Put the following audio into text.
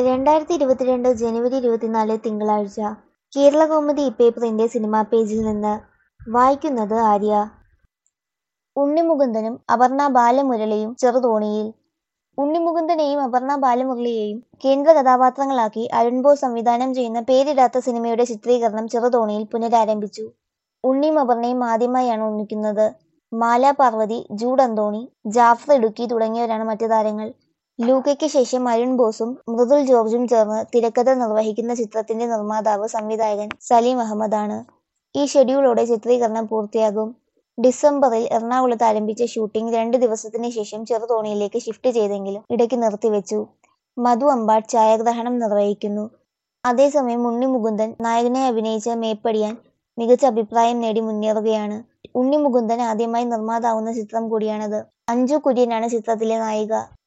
രണ്ടായിരത്തി ഇരുപത്തിരണ്ട് ജനുവരി ഇരുപത്തിനാല് തിങ്കളാഴ്ച കേരളകൗമുദി ഇപ്പേപ്പറിന്റെ സിനിമാ പേജിൽ നിന്ന് വായിക്കുന്നത് ആര്യ ഉണ്ണിമുകുന്ദനും അപർണ ബാലമുരളിയും ചെറുതോണിയിൽ ഉണ്ണിമുകുന്ദനെയും അപർണ ബാലമുരളിയെയും കേന്ദ്ര കഥാപാത്രങ്ങളാക്കി അരുൺ ബോസ് സംവിധാനം ചെയ്യുന്ന പേരിടാത്ത സിനിമയുടെ ചിത്രീകരണം ചെറുതോണിയിൽ പുനരാരംഭിച്ചു ഉണ്ണിയും അപർണയും ആദ്യമായാണ് ഒന്നിക്കുന്നത് മാല പാർവതി ജൂഡ് അന്തോണി ജാഫർ ഇടുക്കി തുടങ്ങിയവരാണ് മറ്റു താരങ്ങൾ ലൂക്കയ്ക്ക് ശേഷം അരുൺ ബോസും മൃദുൽ ജോർജും ചേർന്ന് തിരക്കഥ നിർവഹിക്കുന്ന ചിത്രത്തിന്റെ നിർമ്മാതാവ് സംവിധായകൻ സലീം അഹമ്മദാണ് ഈ ഷെഡ്യൂളോടെ ചിത്രീകരണം പൂർത്തിയാകും ഡിസംബറിൽ എറണാകുളത്ത് ആരംഭിച്ച ഷൂട്ടിംഗ് രണ്ട് ദിവസത്തിന് ശേഷം ചെറുതോണിയിലേക്ക് ഷിഫ്റ്റ് ചെയ്തെങ്കിലും ഇടയ്ക്ക് നിർത്തിവെച്ചു മധു അമ്പാട് ഛായാഗ്രഹണം നിർവഹിക്കുന്നു അതേസമയം ഉണ്ണി മുകുന്ദൻ നായകനായി അഭിനയിച്ച മേപ്പടിയാൻ മികച്ച അഭിപ്രായം നേടി മുന്നേറുകയാണ് ഉണ്ണി മുകുന്ദൻ ആദ്യമായി നിർമ്മാതാവുന്ന ചിത്രം കൂടിയാണത് അഞ്ജു കുര്യനാണ് ചിത്രത്തിലെ നായിക